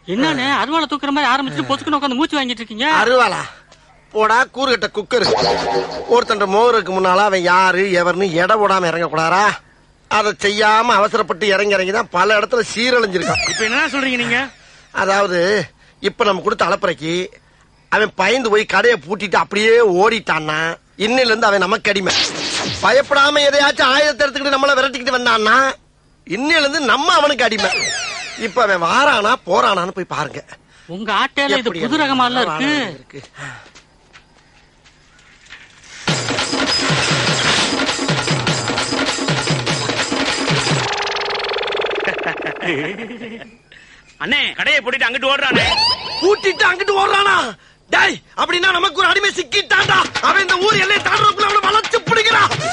என்னன்னு அருவாளை தூக்குற மாதிரி ஆரம்பிச்சுட்டு பொசுக்குன்னு உட்காந்து மூச்சு வாங்கிட்டு இருக்கீங்க அருவாளா போடா கூறுகட்ட குக்கர் ஒருத்தன் மோருக்கு முன்னால அவன் யாரு எவர்னு எடை போடாம இறங்க கூடாரா அதை செய்யாம அவசரப்பட்டு இறங்கி இறங்கி தான் பல இடத்துல சீரழிஞ்சிருக்கான் இப்ப என்ன சொல்றீங்க நீங்க அதாவது இப்ப நம்ம கொடுத்த அலப்பறைக்கு அவன் பயந்து போய் கடையை பூட்டிட்டு அப்படியே ஓடிட்டான்னா இன்னில இருந்து அவன் நமக்கு அடிமை பயப்படாம எதையாச்சும் ஆயுதத்தை எடுத்துக்கிட்டு நம்மள விரட்டிக்கிட்டு வந்தான்னா இன்னில இருந்து நம்ம அவனுக்கு அடிமை இப்ப அவன் வாரானா போறானான்னு போய் பாருங்க உங்க ஆட்டையில இது எப்படி புது ரகமால இருக்கு இருக்கு அண்ணே கடையை போட்டுட்டு அங்கிட்டு ஓடுறானே பூட்டிட்டு அங்கிட்டு ஓடுறானா டேய் அப்படின்னா நமக்கு ஒரு அடிமை சிக்கிட்டான்டா அவன் இந்த ஊர் எல்லையை தாண்டறதுக்குள்ள அவனை வளைச்சு பிடிக்கிறான்